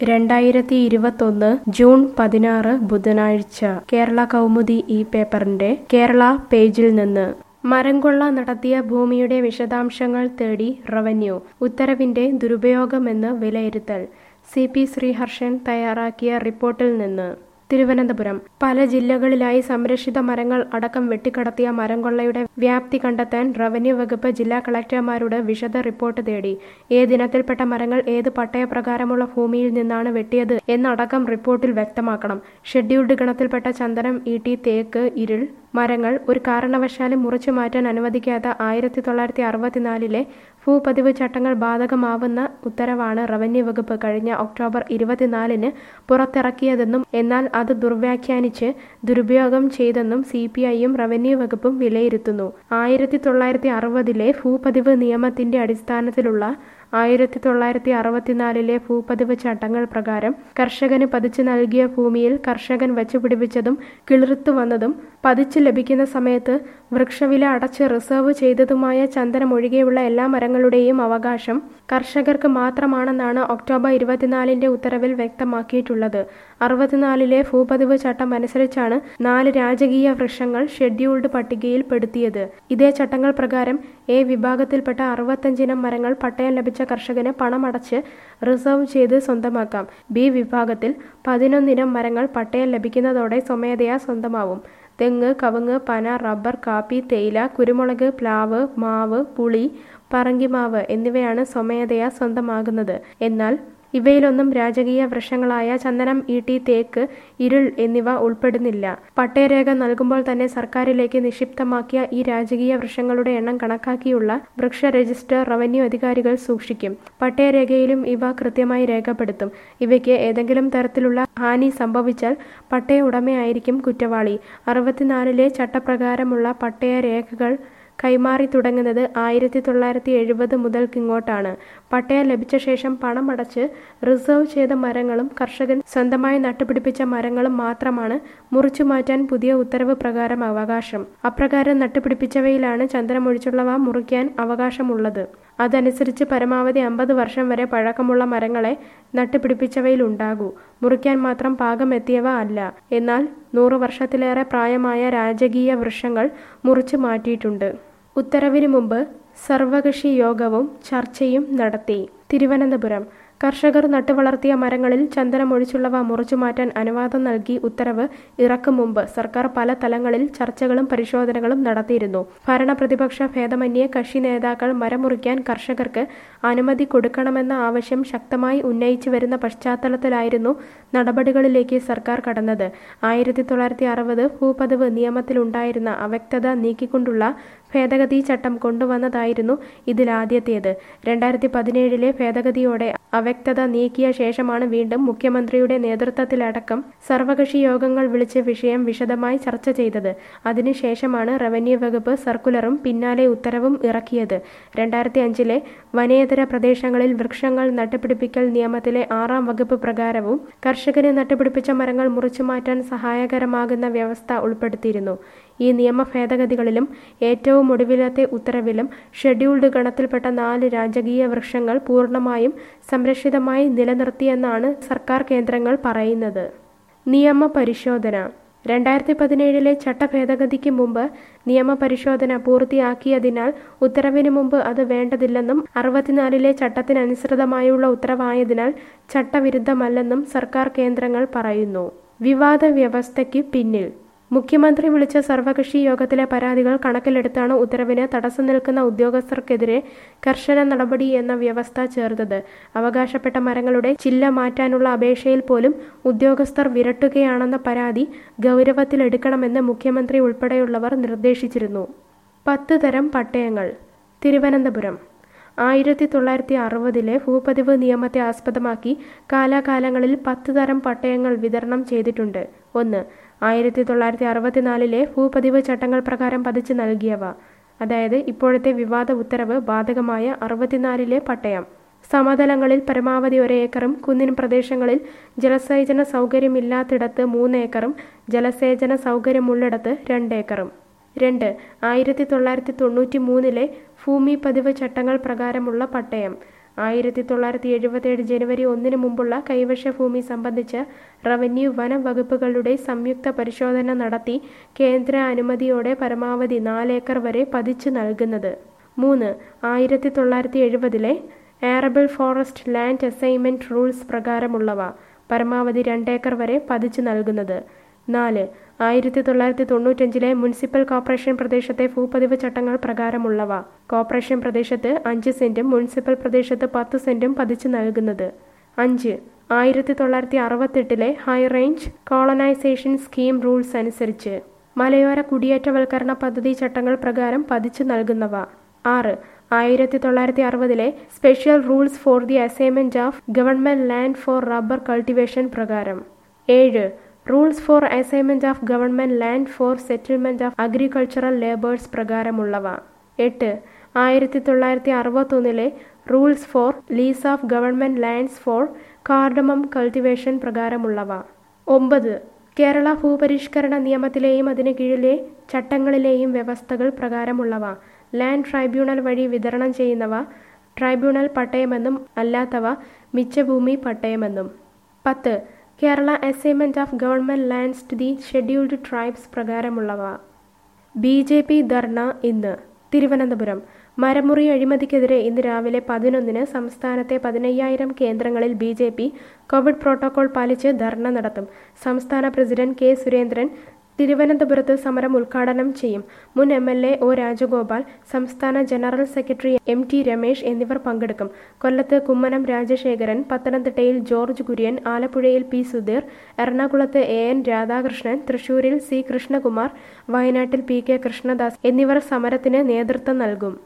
രണ്ടായിരത്തി ഇരുപത്തൊന്ന് ജൂൺ പതിനാറ് ബുധനാഴ്ച കേരള കൗമുദി ഈ പേപ്പറിന്റെ കേരള പേജിൽ നിന്ന് മരംകൊള്ള നടത്തിയ ഭൂമിയുടെ വിശദാംശങ്ങൾ തേടി റവന്യൂ ഉത്തരവിന്റെ ദുരുപയോഗമെന്ന് വിലയിരുത്തൽ സി പി ശ്രീഹർഷൻ തയ്യാറാക്കിയ റിപ്പോർട്ടിൽ നിന്ന് തിരുവനന്തപുരം പല ജില്ലകളിലായി സംരക്ഷിത മരങ്ങൾ അടക്കം വെട്ടിക്കടത്തിയ മരംകൊള്ളയുടെ വ്യാപ്തി കണ്ടെത്താൻ റവന്യൂ വകുപ്പ് ജില്ലാ കളക്ടർമാരോട് വിശദ റിപ്പോർട്ട് തേടി ഏതിനത്തിൽപ്പെട്ട മരങ്ങൾ ഏത് പട്ടയപ്രകാരമുള്ള ഭൂമിയിൽ നിന്നാണ് വെട്ടിയത് എന്നടക്കം റിപ്പോർട്ടിൽ വ്യക്തമാക്കണം ഷെഡ്യൂൾഡ് ഗണത്തിൽപ്പെട്ട ചന്ദനം ഈട്ടി തേക്ക് ഇരുൾ മരങ്ങൾ ഒരു കാരണവശാലും മുറിച്ചു മാറ്റാൻ അനുവദിക്കാത്ത ആയിരത്തി തൊള്ളായിരത്തി അറുപത്തിനാലിലെ ഭൂപതിവ് ചട്ടങ്ങൾ ബാധകമാവുന്ന ഉത്തരവാണ് റവന്യൂ വകുപ്പ് കഴിഞ്ഞ ഒക്ടോബർ ഇരുപത്തിനാലിന് പുറത്തിറക്കിയതെന്നും എന്നാൽ അത് ദുർവ്യാഖ്യാനിച്ച് ദുരുപയോഗം ചെയ്തെന്നും സി പി ഐയും റവന്യൂ വകുപ്പും വിലയിരുത്തുന്നു ആയിരത്തി തൊള്ളായിരത്തി അറുപതിലെ ഭൂപതിവ് നിയമത്തിന്റെ അടിസ്ഥാനത്തിലുള്ള ആയിരത്തി തൊള്ളായിരത്തി അറുപത്തിനാലിലെ ഭൂപതിവ് ചട്ടങ്ങൾ പ്രകാരം കർഷകന് പതിച്ചു നൽകിയ ഭൂമിയിൽ കർഷകൻ വച്ചുപിടിപ്പിച്ചതും കിളിർത്തു വന്നതും പതിച്ചു ലഭിക്കുന്ന സമയത്ത് വൃക്ഷവില അടച്ച് റിസർവ് ചെയ്തതുമായ ചന്ദനം ഒഴികെയുള്ള എല്ലാ മരങ്ങളുടെയും അവകാശം കർഷകർക്ക് മാത്രമാണെന്നാണ് ഒക്ടോബർ ഇരുപത്തിനാലിന്റെ ഉത്തരവിൽ വ്യക്തമാക്കിയിട്ടുള്ളത് അറുപത്തിനാലിലെ ഭൂപതിവ് ചട്ടം അനുസരിച്ചാണ് നാല് രാജകീയ വൃക്ഷങ്ങൾ ഷെഡ്യൂൾഡ് പട്ടികയിൽ പെടുത്തിയത് ഇതേ ചട്ടങ്ങൾ പ്രകാരം എ വിഭാഗത്തിൽപ്പെട്ട അറുപത്തഞ്ചിനം മരങ്ങൾ പട്ടയം ലഭിച്ച കർഷകന് പണമടച്ച് റിസർവ് ചെയ്ത് സ്വന്തമാക്കാം ബി വിഭാഗത്തിൽ പതിനൊന്നിനം മരങ്ങൾ പട്ടയം ലഭിക്കുന്നതോടെ സ്വമേധയാ സ്വന്തമാവും തെങ്ങ് കവുങ്ങ് പന റബ്ബർ കാപ്പി തേയില കുരുമുളക് പ്ലാവ് മാവ് പുളി പറങ്കിമാവ് എന്നിവയാണ് സ്വമേധയാ സ്വന്തമാകുന്നത് എന്നാൽ ഇവയിലൊന്നും രാജകീയ വൃക്ഷങ്ങളായ ചന്ദനം ഈട്ടി തേക്ക് ഇരുൾ എന്നിവ ഉൾപ്പെടുന്നില്ല പട്ടയരേഖ നൽകുമ്പോൾ തന്നെ സർക്കാരിലേക്ക് നിക്ഷിപ്തമാക്കിയ ഈ രാജകീയ വൃക്ഷങ്ങളുടെ എണ്ണം കണക്കാക്കിയുള്ള വൃക്ഷ രജിസ്റ്റർ റവന്യൂ അധികാരികൾ സൂക്ഷിക്കും പട്ടയരേഖയിലും ഇവ കൃത്യമായി രേഖപ്പെടുത്തും ഇവയ്ക്ക് ഏതെങ്കിലും തരത്തിലുള്ള ഹാനി സംഭവിച്ചാൽ പട്ടയ ഉടമയായിരിക്കും കുറ്റവാളി അറുപത്തിനാലിലെ ചട്ടപ്രകാരമുള്ള പട്ടയരേഖകൾ കൈമാറി തുടങ്ങുന്നത് ആയിരത്തി തൊള്ളായിരത്തി എഴുപത് മുതൽക്കിങ്ങോട്ടാണ് പട്ടയം ലഭിച്ച ശേഷം പണമടച്ച് റിസർവ് ചെയ്ത മരങ്ങളും കർഷകൻ സ്വന്തമായി നട്ടുപിടിപ്പിച്ച മരങ്ങളും മാത്രമാണ് മുറിച്ചു മാറ്റാൻ പുതിയ ഉത്തരവ് പ്രകാരം അവകാശം അപ്രകാരം നട്ടുപിടിപ്പിച്ചവയിലാണ് ചന്ദനമൊഴിച്ചുള്ളവ മുറിക്കാൻ അവകാശമുള്ളത് അതനുസരിച്ച് പരമാവധി അമ്പത് വർഷം വരെ പഴക്കമുള്ള മരങ്ങളെ നട്ടുപിടിപ്പിച്ചവയിൽ ഉണ്ടാകൂ മുറിക്കാൻ മാത്രം പാകമെത്തിയവ അല്ല എന്നാൽ നൂറു വർഷത്തിലേറെ പ്രായമായ രാജകീയ വൃക്ഷങ്ങൾ മുറിച്ചു മാറ്റിയിട്ടുണ്ട് ഉത്തരവിന് മുമ്പ് സർവകക്ഷി യോഗവും ചർച്ചയും നടത്തി തിരുവനന്തപുരം കർഷകർ നട്ടുവളർത്തിയ മരങ്ങളിൽ ചന്ദനമൊഴിച്ചുള്ളവ മുറിച്ചു മാറ്റാൻ അനുവാദം നൽകി ഉത്തരവ് ഇറക്കും മുമ്പ് സർക്കാർ പല തലങ്ങളിൽ ചർച്ചകളും പരിശോധനകളും നടത്തിയിരുന്നു ഭരണ പ്രതിപക്ഷ ഭേദമന്യേ കക്ഷി നേതാക്കൾ മരം മുറിക്കാൻ കർഷകർക്ക് അനുമതി കൊടുക്കണമെന്ന ആവശ്യം ശക്തമായി ഉന്നയിച്ചു വരുന്ന പശ്ചാത്തലത്തിലായിരുന്നു നടപടികളിലേക്ക് സർക്കാർ കടന്നത് ആയിരത്തി തൊള്ളായിരത്തി അറുപത് ഭൂപതിവ് നിയമത്തിലുണ്ടായിരുന്ന അവ്യക്തത നീക്കിക്കൊണ്ടുള്ള ഭേദഗതി ചട്ടം കൊണ്ടുവന്നതായിരുന്നു ഇതിലാദ്യത്തേത് രണ്ടായിരത്തി പതിനേഴിലെ ഭേദഗതിയോടെ അവ്യക്തത നീക്കിയ ശേഷമാണ് വീണ്ടും മുഖ്യമന്ത്രിയുടെ നേതൃത്വത്തിലടക്കം സർവകക്ഷി യോഗങ്ങൾ വിളിച്ച് വിഷയം വിശദമായി ചർച്ച ചെയ്തത് അതിനുശേഷമാണ് റവന്യൂ വകുപ്പ് സർക്കുലറും പിന്നാലെ ഉത്തരവും ഇറക്കിയത് രണ്ടായിരത്തി അഞ്ചിലെ വനേതര പ്രദേശങ്ങളിൽ വൃക്ഷങ്ങൾ നട്ടുപിടിപ്പിക്കൽ നിയമത്തിലെ ആറാം വകുപ്പ് പ്രകാരവും കർഷകന് നട്ടുപിടിപ്പിച്ച മരങ്ങൾ മുറിച്ചു മാറ്റാൻ സഹായകരമാകുന്ന വ്യവസ്ഥ ഉൾപ്പെടുത്തിയിരുന്നു ഈ നിയമ ഭേദഗതികളിലും ഏറ്റവും ഒടുവിലത്തെ ഉത്തരവിലും ഷെഡ്യൂൾഡ് ഗണത്തിൽപ്പെട്ട നാല് രാജകീയ വൃക്ഷങ്ങൾ പൂർണ്ണമായും സംരക്ഷിതമായി നിലനിർത്തിയെന്നാണ് സർക്കാർ കേന്ദ്രങ്ങൾ പറയുന്നത് നിയമ പരിശോധന രണ്ടായിരത്തി പതിനേഴിലെ ചട്ടഭേദഗതിക്ക് മുമ്പ് നിയമപരിശോധന പൂർത്തിയാക്കിയതിനാൽ ഉത്തരവിന് മുമ്പ് അത് വേണ്ടതില്ലെന്നും അറുപത്തിനാലിലെ ചട്ടത്തിനനുസൃതമായുള്ള ഉത്തരവായതിനാൽ ചട്ടവിരുദ്ധമല്ലെന്നും സർക്കാർ കേന്ദ്രങ്ങൾ പറയുന്നു വിവാദ വ്യവസ്ഥയ്ക്ക് പിന്നിൽ മുഖ്യമന്ത്രി വിളിച്ച സർവകക്ഷി യോഗത്തിലെ പരാതികൾ കണക്കിലെടുത്താണ് ഉത്തരവിന് തടസ്സം നിൽക്കുന്ന ഉദ്യോഗസ്ഥർക്കെതിരെ കർശന നടപടി എന്ന വ്യവസ്ഥ ചേർത്തത് അവകാശപ്പെട്ട മരങ്ങളുടെ ചില്ല മാറ്റാനുള്ള അപേക്ഷയിൽ പോലും ഉദ്യോഗസ്ഥർ വിരട്ടുകയാണെന്ന പരാതി ഗൗരവത്തിലെടുക്കണമെന്ന് മുഖ്യമന്ത്രി ഉൾപ്പെടെയുള്ളവർ നിർദ്ദേശിച്ചിരുന്നു പത്ത് തരം പട്ടയങ്ങൾ തിരുവനന്തപുരം ആയിരത്തി തൊള്ളായിരത്തി അറുപതിലെ ഭൂപതിവ് നിയമത്തെ ആസ്പദമാക്കി കാലാകാലങ്ങളിൽ പത്ത് തരം പട്ടയങ്ങൾ വിതരണം ചെയ്തിട്ടുണ്ട് ഒന്ന് ആയിരത്തി തൊള്ളായിരത്തി അറുപത്തിനാലിലെ ഭൂപതിവ് ചട്ടങ്ങൾ പ്രകാരം പതിച്ചു നൽകിയവ അതായത് ഇപ്പോഴത്തെ വിവാദ ഉത്തരവ് ബാധകമായ അറുപത്തിനാലിലെ പട്ടയം സമതലങ്ങളിൽ പരമാവധി ഒരു ഏക്കറും കുന്നിൻ പ്രദേശങ്ങളിൽ ജലസേചന സൗകര്യമില്ലാത്തിടത്ത് മൂന്ന് ഏക്കറും ജലസേചന സൗകര്യമുള്ളിടത്ത് രണ്ട് ഏക്കറും രണ്ട് ആയിരത്തി തൊള്ളായിരത്തി തൊണ്ണൂറ്റി മൂന്നിലെ ഭൂമി പതിവ് ചട്ടങ്ങൾ പ്രകാരമുള്ള പട്ടയം ആയിരത്തി തൊള്ളായിരത്തി എഴുപത്തിയേഴ് ജനുവരി ഒന്നിന് മുമ്പുള്ള കൈവശ ഭൂമി സംബന്ധിച്ച് റവന്യൂ വനം വകുപ്പുകളുടെ സംയുക്ത പരിശോധന നടത്തി കേന്ദ്ര അനുമതിയോടെ പരമാവധി നാലേക്കർ വരെ പതിച്ചു നൽകുന്നത് മൂന്ന് ആയിരത്തി തൊള്ളായിരത്തി എഴുപതിലെ arable forest land assignment rules പ്രകാരമുള്ളവ പരമാവധി രണ്ടേക്കർ വരെ പതിച്ചു നൽകുന്നത് നാല് ആയിരത്തി തൊള്ളായിരത്തി തൊണ്ണൂറ്റഞ്ചിലെ മുനിസിപ്പൽ കോർപ്പറേഷൻ പ്രദേശത്തെ ഭൂപതിവ് ചട്ടങ്ങൾ പ്രകാരമുള്ളവ കോർപ്പറേഷൻ പ്രദേശത്ത് അഞ്ച് സെന്റും മുനിസിപ്പൽ പ്രദേശത്ത് പത്ത് സെന്റും പതിച്ചു നൽകുന്നത് അഞ്ച് ആയിരത്തി തൊള്ളായിരത്തി അറുപത്തെട്ടിലെ high range colonisation scheme rules അനുസരിച്ച് മലയോര കുടിയേറ്റവൽക്കരണ പദ്ധതി ചട്ടങ്ങൾ പ്രകാരം പതിച്ചു നൽകുന്നവ ആറ് ആയിരത്തി തൊള്ളായിരത്തി അറുപതിലെ special rules for the assignment of government land for rubber cultivation പ്രകാരം ഏഴ് rules for assignment of government land for settlement of agricultural labours പ്രകാരമുള്ളവ എട്ട് ആയിരത്തി തൊള്ളായിരത്തി അറുപത്തൊന്നിലെ rules for lease of government lands for cardamom cultivation പ്രകാരമുള്ളവ ഒമ്പത് കേരള ഭൂപരിഷ്കരണ നിയമത്തിലെയും അതിന് കീഴിലെ ചട്ടങ്ങളിലെയും വ്യവസ്ഥകൾ പ്രകാരമുള്ളവ ലാൻഡ് ട്രൈബ്യൂണൽ വഴി വിതരണം ചെയ്യുന്നവ ട്രൈബ്യൂണൽ പട്ടയമെന്നും അല്ലാത്തവ മിച്ചഭൂമി പട്ടയമെന്നും പത്ത് Kerala assignment of government lands to the scheduled tribes പ്രകാരമുള്ളവ ബി ജെ പി ധർണ ഇന്ന് തിരുവനന്തപുരം മരമുറി അഴിമതിക്കെതിരെ ഇന്ന് രാവിലെ പതിനൊന്നിന് സംസ്ഥാനത്തെ പതിനയ്യായിരം കേന്ദ്രങ്ങളിൽ B J P COVID protocol പാലിച്ച് ധർണ നടത്തും സംസ്ഥാന പ്രസിഡന്റ് കെ സുരേന്ദ്രൻ തിരുവനന്തപുരത്ത് സമരം ഉദ്ഘാടനം ചെയ്യും മുൻ M L A O Rajagopal സംസ്ഥാന general secretary M T Ramesh എന്നിവർ പങ്കെടുക്കും കൊല്ലത്ത് കുമ്മനം രാജശേഖരൻ പത്തനംതിട്ടയിൽ ജോർജ് കുര്യൻ ആലപ്പുഴയിൽ പി സുധീർ എറണാകുളത്ത് എ എൻ രാധാകൃഷ്ണൻ തൃശൂരിൽ സി കൃഷ്ണകുമാർ വയനാട്ടിൽ പി കെ കൃഷ്ണദാസ് എന്നിവർ സമരത്തിന് നേതൃത്വം നൽകും